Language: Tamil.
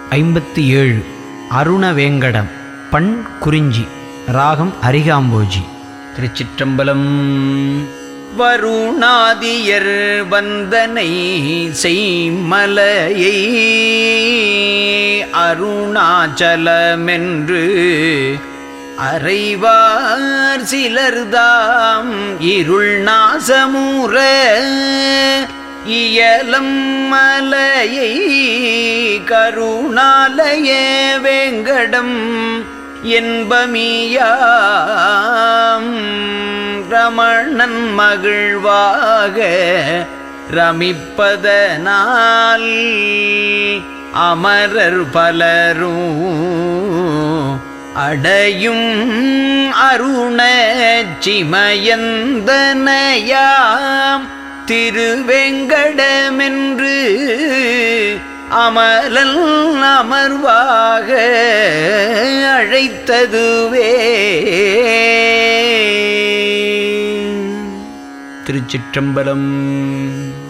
ஐம்பத்தி ஏழு அருணவேங்கடம் பண் குறிஞ்சி ராகம் அரிகாம்போஜி திருச்சிற்றம்பலம் வருணாதியர் வந்தனை செய்மலையை அருணாச்சலமென்று அறைவார் சிலர்தாம் இருள் நாசமுற இயலம் மலையை கருணாலய வேங்கடம் என்பமியாம் ரமணன் மகிழ்வாக ரமிப்பதனால் அமரர் பலரும் அடையும் அருண சிமயந்தனையாம் திருவெங்கடமென்று அமலல் அமர்வாக அழைத்ததுவே திருச்சிற்றம்பலம்